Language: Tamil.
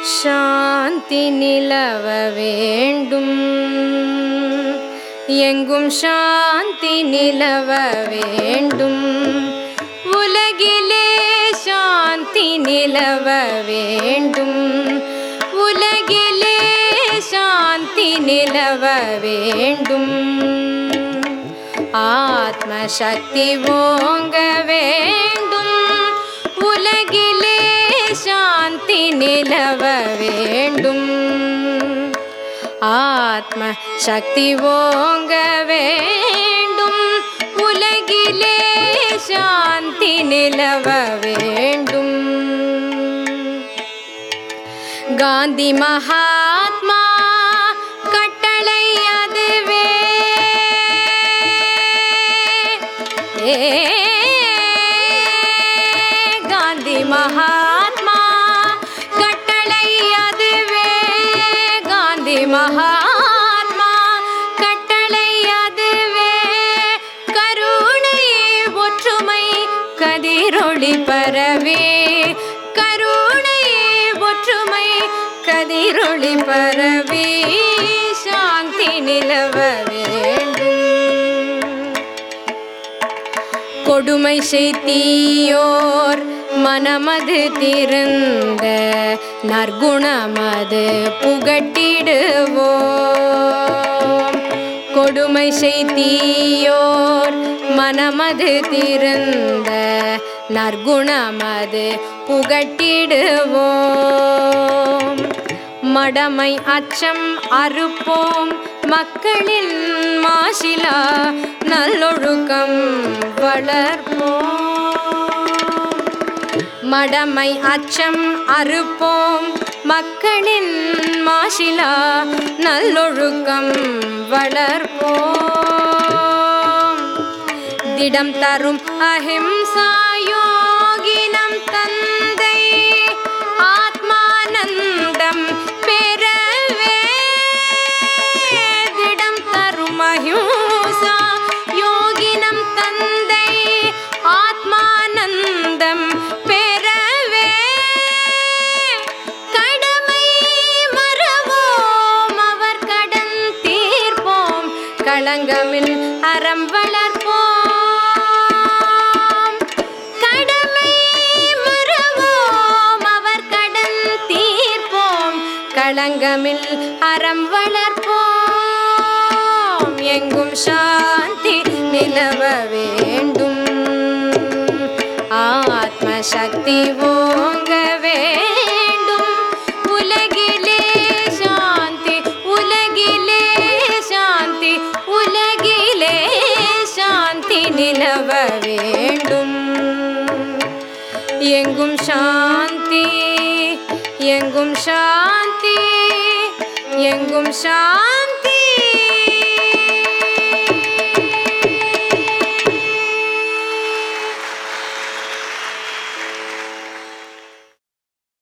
சாந்தி நிலவ வேண்டும் எங்கும் சாந்தி நிலவ வேண்டும் உலகிலே சாந்தி நிலவ வேண்டும் உலகிலே சாந்தி நிலவ வேண்டும் ஆத்ம சக்தி ஓங்க வேண்டும் உலகிலே சாந்தி நிலவ வேண்டும் ஆத்ம சக்தி ஓங்க வேண்டும் உலகிலே சாந்தி நிலவ வேண்டும் காந்தி மகாத்மா கட்டளை அதுவே ஏ காந்தி மகாத்மா கட்டளை அதுவே காந்தி மகாத்மா கட்டளை அதுவே கருணை ஒற்றுமை கதிரொளி பரவே கருணை ஒற்றுமை கதிரொளி பரவே சாந்தி நிலவ வேண்டும் கொடுமை செய்தியோர் மனமது திருந்த நற்குணமது புகட்டிடுவோம் கொடுமை செய்தியோர் மனமது திருந்த நற்குணமது புகட்டிடுவோம் மடமை அச்சம் அறுப்போம் மக்களின் மாசிலா நல்லொழுக்கம் வளர்ப்போம் மடமை அச்சம் அறுப்போம் மக்களின் மாசிலா நல்லொழுக்கம் வளர்ப்போம் திடம் தரும் அஹிம்சா யோகினம் தந்தை ஆத்மானந்தம் பெறவே திடம் தரும் அஹிம்சா யோகினம் தந்தை ஆத்மானந்தம் பெறவே கடமை மறவோம் அவர் கடன் தீர்ப்போம் களங்கமில் அறம் வளர்ப்போம் கடமை மறவோம் அவர் கடன் தீர்ப்போம் களங்கமில் அறம் வளர்ப்போம் எங்கும் சாந்தி நிலவ வேண்டும் ஆத்ம சக்தி ஓங்க வேண்டும் உலகிலே சாந்தி உலகிலே சாந்தி உலகிலே சாந்தி நிலவ வேண்டும் எங்கும் சாந்தி எங்கும் சாந்தி எங்கும் சாந்தி